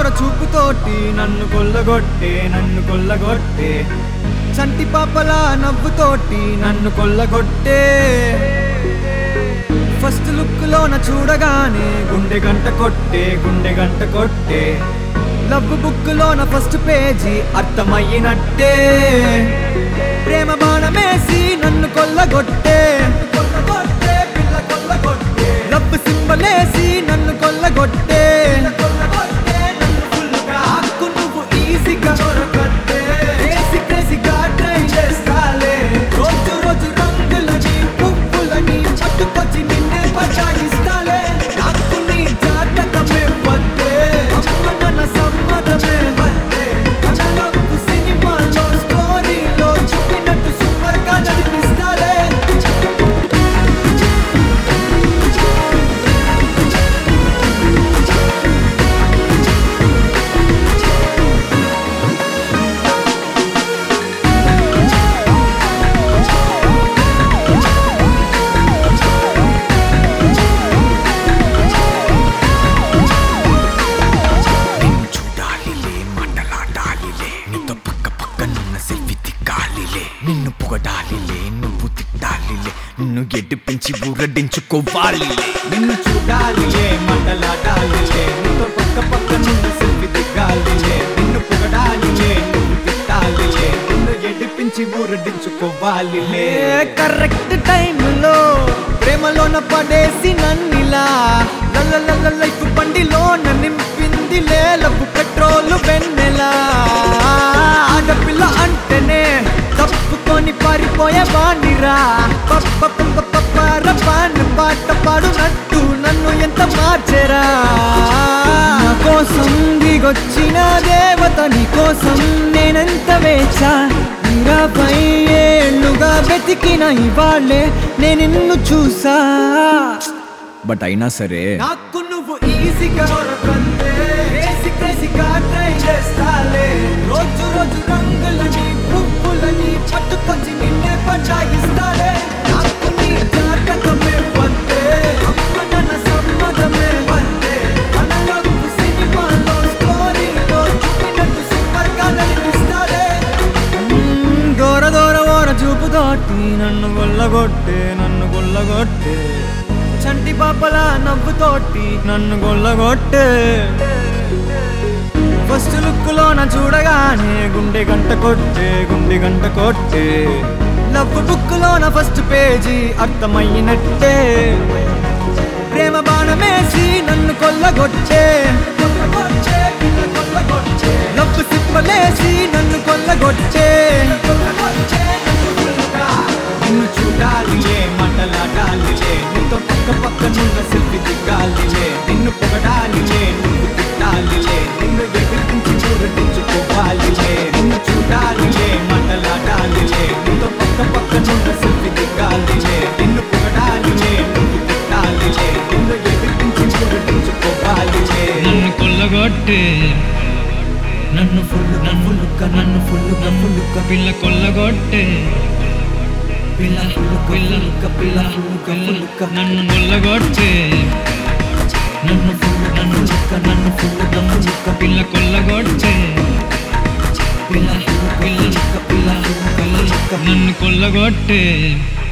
ఓర చూపుతోటి నన్ను కొల్లగొట్టే నన్ను కొల్లగొట్టే చంటి పాపల నవ్వుతోటి నన్ను కొల్లగొట్టే ఫస్ట్ లుక్ లోన చూడగానే గుండె గంట కొట్టే గుండె గంట కొట్టే లవ్ బుక్ లోన ఫస్ట్ పేజీ అర్థమయ్యినట్టే ప్రేమ బాణమేసి నన్ను కొల్లగొట్టే కొల్లగొట్టే పిల్ల కొల్లగొట్టే లవ్ సింబలేసి నన్ను కొల్లగొట్టే కొల్లగొట్టే నన్ను ఫుల్లుగా హక్కు నువ్వు ఈజీగా దొరకట్టే క్రేజీ క్రేజీగా ట్రై చేస్తాలే రోజు రోజు రంగులని పువ్వులని పట్టుకొచ్చి నిన్నే పచాయిస్తాలే నాకు నీ జాతకమే వద్దే అమ్మ నన్న సమ్మతమే వద్దే కనలకు సినిమాలో స్టోరీలో చెప్పినట్టు సూపర్ గా నడిపిస్తాలే నిన్ను చూడాలిలే మాటలాడాలిలే నీతో పక్క పక్కనున్న సెల్ఫీ తిక్కాలిలే నిన్ను పొగడాలిలే నువ్వు తిట్టాలిలే నిన్ను ఎడ్డిపించి ఊరడించుకోవాలిలే నిన్ను చూడాలిలే మంటలాడాలిలే నీతో పక్క పక్క నుండి సెల్ఫీ దిగాలిలే నిన్ను పొగడాలిలే నువ్వు తిట్టాలిలే నిన్ను ఎడిపించి ఊరడించుకోవాలిలే కరెక్ట్ టైంలో ప్రేమలోన పడేసి నన్నిలా లల్ల లైఫ్ బండిలో నింపిందిలే లవ్ పెట్రోల్ వెన్నెలా ఆడపిల్ల అంటేనే తప్పుకొని పారిపోయే బాండిరా పప్ప పప్ప పప్పర పాన్ పాట పాడునట్టు నన్ను ఎంత మార్చెరా నా కోసం దిగొచ్చిన దేవత నీ కోసం నేనెంత వేచా నీరాపై ఏళ్ళుగా వెతికిన ఇవాళ్ళే నేను నిన్ను చూసా బట్ అయినా సరే నాకు నువ్వు ఈజీగా దొరకందే క్రేజీ క్రేజీగా ట్రై చేస్తాలే రోజు రోజు రంగులని పువ్వులని పట్టుకొచ్చి నిన్నే పచాయిస్తాలే నాకు నీ జాతకమే వద్దే అమ్మ నన్న సమ్మతమే వద్దే మనలకు సినిమాలో స్టోరీలో చూపినట్టు సూపర్ గా నడిపిస్తాలే దూర దూర ఓర చూపుతోటి నన్ను గొల్లగొట్టే నన్ను గొల్లగొట్టే చంటి పాపల నవ్వుతోటి నన్ను గొల్లగొట్టే ఫస్ట్ లుక్ లోన చూడగానే గుండె గంట కొట్టే గుండె గంట కొట్టే లవ్ బుక్ లోన ఫస్ట్ పేజీ అర్థమయ్యినట్టే ప్రేమ బాణమేసి నన్ను కొల్లగొట్టే లవ్ సిప్పలేసి నన్ను కొల్లగొట్టే నిన్ను చూడాలిలే మాటలాడాలిలే నీతో పక్క పక్క నున్న సెల్ఫీ దిగాలిలే నిన్ను పొగడాలిలే నువ్వు తిట్టాలిలే నిన్ను ఎగిరించి చూరటించుకోవాలిలే నిన్ను చూడాలిలే మాటలాడాలిలే నీతో పక్క పక్క నున్న సెల్ఫీ దిగాలిలే నిన్ను పొగడాలిలే నువ్వు తిట్టాలిలే నిన్ను ఎగిరించి చూరటించుకోవాలిలే నన్ను కొల్లగొట్టే నన్ను ఫుల్ నన్ను లుక్క నన్ను ఫుల్ ఫుల్లుక్క పిల్ల కొల్లగొట్టే పిల్ల పిల్ల లుక్క పిల్ల ఫుల్లుక్క ఫుల్లుక్క నన్ను కొల్లగొట్టే నన్ను ఫుల్ నన్ను లుక్క నన్ను ఫుల్లుక్క ఫుల్లుక్క పిల్ల కొల్లగొట్టే పిల్ల పిల్ల లుక్క పిల్ల ఫుల్లుక్క నన్ను కొల్లగొట్టే